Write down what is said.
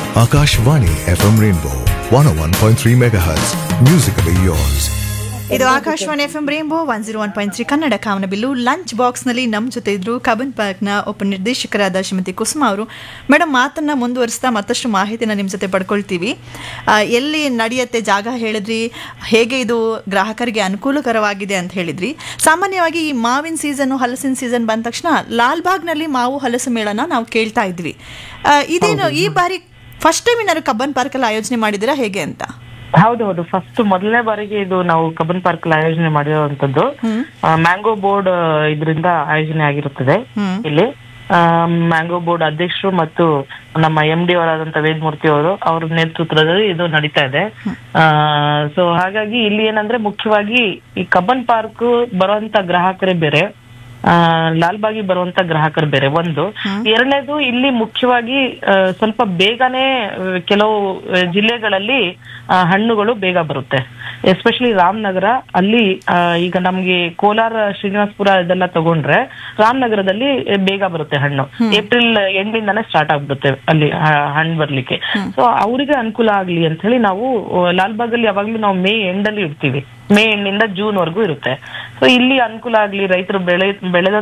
Akashvani FM Rainbow 101.3 MHz. Musically yours. ಇದು Akashvani F M rainbow one zero one point three Kannada ಕಾಮನಬಿಲ್ಲು lunch ಬಾಕ್ಸ್ನಲ್ಲಿ ನಮ್ಮ ಜೊತೆ ಇದ್ರು ಕಬನ್ ಪಾರ್ಕ್ನ ಒಬ್ಬ ನಿರ್ದೇಶಕರಾದ ಶ್ರೀಮತಿ ಕುಸುಮ ಅವರು ಮೇಡಮ್ ಮಾತನ್ನ ಮುಂದುವರಿಸ್ತಾ ಮತ್ತಷ್ಟು ಮಾಹಿತಿನ ನಿಮ್ಮ ಜೊತೆ ಪಡ್ಕೊಳ್ತೀವಿ ಆ, ಎಲ್ಲಿ ನಡೆಯುತ್ತೆ ಜಾಗ ಹೇಳಿದ್ರಿ ಹೇಗೆ ಇದು ಗ್ರಾಹಕರಿಗೆ ಅನುಕೂಲಕರವಾಗಿದೆ ಅಂತ ಹೇಳಿದ್ರಿ ಸಾಮಾನ್ಯವಾಗಿ ಈ ಮಾವಿನ ಸೀಸನ್ ಹಲಸಿನ ಸೀಸನ್ ಬಂದ ತಕ್ಷಣ ಲಾಲ್ಬಾಗ್ನಲ್ಲಿ ಮಾವು ಹಲಸು ಮೇಳನ ನಾವು ಕೇಳ್ತಾ ಇದ್ವಿ ಆ, ಇದೇನು ಈ ಬಾರಿ ಫಸ್ಟ್ ಟೈಮ್ ಏನಾದ್ರು ಕಬ್ಬನ್ ಪಾರ್ಕಲ್ಲಿ ಆಯೋಜನೆ ಮಾಡಿದ್ದೀರಾ ಹೇಗೆ ಅಂತ ಹೌದು ಹೌದು ಫಸ್ಟ್ ಮೊದಲನೇ ಬಾರಿಗೆ ಇದು ನಾವು ಕಬ್ಬನ್ ಪಾರ್ಕ್ ಆಯೋಜನೆ ಮಾಡಿರುವಂತದ್ದು ಮ್ಯಾಂಗೋ ಬೋರ್ಡ್ ಇದರಿಂದ ಆಯೋಜನೆ ಆಗಿರುತ್ತದೆ ಹ್ಮ್. ಇಲ್ಲಿ ಮ್ಯಾಂಗೋ ಬೋರ್ಡ್ ಅಧ್ಯಕ್ಷರು ಮತ್ತು ನಮ್ಮ ಎಂ ಡಿ ಅವರಾದಂತ ವೇದಮೂರ್ತಿ ಅವರು ಅವ್ರ ನೇತೃತ್ವದಲ್ಲಿ ಇದು ನಡೀತಾ ಇದೆ ಸೊ ಹಾಗಾಗಿ ಇಲ್ಲಿ ಏನಂದ್ರೆ ಮುಖ್ಯವಾಗಿ ಈ ಕಬ್ಬನ್ ಪಾರ್ಕ್ ಬರುವಂತ ಗ್ರಾಹಕರೇ ಬೇರೆ ಆ, ಲಾಲ್ಬಾಗಿ ಬರುವಂತ ಗ್ರಾಹಕರು ಬೇರೆ ಒಂದು ಎರಡನೇದು ಇಲ್ಲಿ ಮುಖ್ಯವಾಗಿ ಆ, ಸ್ವಲ್ಪ ಬೇಗನೆ ಆ, ಕೆಲವು ಆ, ಜಿಲ್ಲೆಗಳಲ್ಲಿ ಆ, ಹಣ್ಣುಗಳು ಬೇಗ ಬರುತ್ತೆ ಎಸ್ಪೆಷಲಿ ರಾಮನಗರ ಅಲ್ಲಿ ಆ, ಈಗ ನಮ್ಗೆ ಕೋಲಾರ ಶ್ರೀನಿವಾಸಪುರ ಇದೆಲ್ಲ ತಗೊಂಡ್ರೆ ರಾಮನಗರದಲ್ಲಿ ಬೇಗ ಬರುತ್ತೆ ಹಣ್ಣು ಏಪ್ರಿಲ್ ಎಂಡಿಂದಾನೇ ಸ್ಟಾರ್ಟ್ ಆಗ್ಬಿಡುತ್ತೆ ಅಲ್ಲಿ ಹ- ಹಣ್ಣು ಬರ್ಲಿಕ್ಕೆ ಸೊ ಅವರಿಗೆ ಅನುಕೂಲ ಆಗ್ಲಿ ಅಂತ ಹೇಳಿ ನಾವು ಆ, ಲಾಲ್ಬಾಗಲ್ಲಿ ಯಾವಾಗ್ಲೂ ನಾವು ಮೇ ಎಂಡ್ ಅಲ್ಲಿ ಇಡ್ತೀವಿ ಮೇ ಎಂಡಿಂದ ಜೂನ್ ವರೆಗೂ ಇರುತ್ತೆ ಸೊ ಇಲ್ಲಿ ಅನುಕೂಲ ಆಗ್ಲಿ ರೈತರು ಬೆಳೆ ಬೆಳೆದ